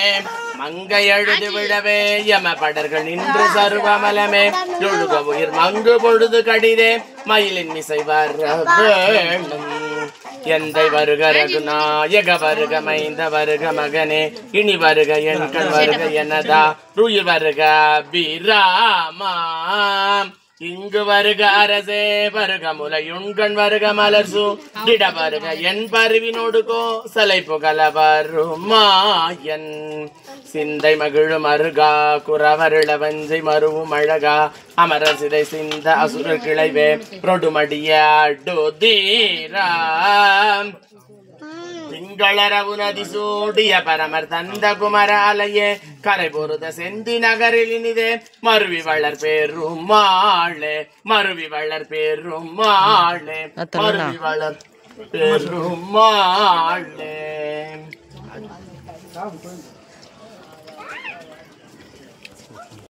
மங்கை அழுது விடவே யம படர்கள் நின்று சர்வமலமே எழுக உயிர் மங்கு பொழுது கடிதே மயிலின் மிசை வர வேணும் எந்தை வருக ரகுநாயக வருக மைந்த வருக மகனே இனி வருக என் கண் வருக எனதா ருயில் வருக பிராமா இங்கு வருக அரசே வருக முலையுண்கண் வருக மலர்சு திட வருக என் பருவினோடுகோ சலை புகழ வருமாயன் சிந்தை மகிழும் அருகா குறவருள வஞ்சை மருவும் அழகா அமரர் சிதை சிந்த அசுரர் கிளைவே ரொடுமடியாடுதீராம் திங்களரவு நதி சூடிய பரமர் தந்த குமராலயே கரை பொருத செந்தி நகரில் இனிதே மருவி வளர் பெருமாளே மருவி வளர் பெருமாளே மருவி வளர் பெருமாளே